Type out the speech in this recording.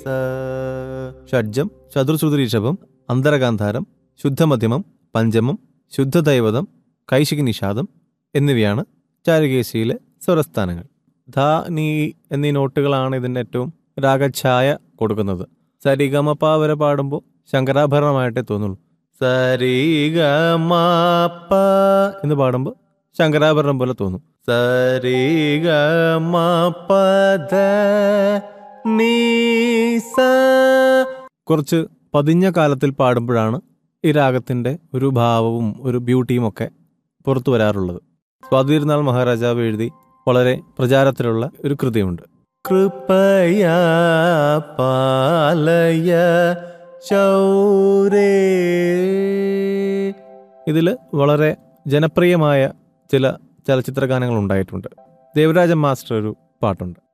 ഷഡ്ജം ചതുർശ്രുതി ഋഷഭം അന്തരഗാന്ധാരം ശുദ്ധമധ്യമം പഞ്ചമം ശുദ്ധദൈവതം കൈശികി നിഷാദം എന്നിവയാണ് ചാരുകേശിയിലെ സ്വരസ്ഥാനങ്ങൾ ധ നീ എന്നീ നോട്ടുകളാണ് ഇതിൻ്റെ ഏറ്റവും രാഗഛായ കൊടുക്കുന്നത് സരിഗമപ വരെ പാടുമ്പോൾ ശങ്കരാഭരണമായിട്ടേ തോന്നുള്ളൂ സരിഗമപ എന്ന് പാടുമ്പോൾ ശങ്കരാഭരണം പോലെ തോന്നും സരിഗമപദ നീ സ കുറച്ച് പതിഞ്ഞ കാലത്തിൽ പാടുമ്പോഴാണ് ഈ രാഗത്തിൻ്റെ ഒരു ഭാവവും ഒരു ബ്യൂട്ടിയും ഒക്കെ പുറത്തു വരാറുള്ളത് സ്വാതിരുന്നാൾ മഹാരാജാവ് എഴുതി വളരെ പ്രചാരത്തിലുള്ള ഒരു കൃതിയുണ്ട് കൃപയാ പാലയ ശൗരേ ഇതിൽ വളരെ ജനപ്രിയമായ ചില ചലച്ചിത്ര ഗാനങ്ങൾ ഉണ്ടായിട്ടുണ്ട് ദേവരാജൻ മാസ്റ്റർ ഒരു പാട്ടുണ്ട്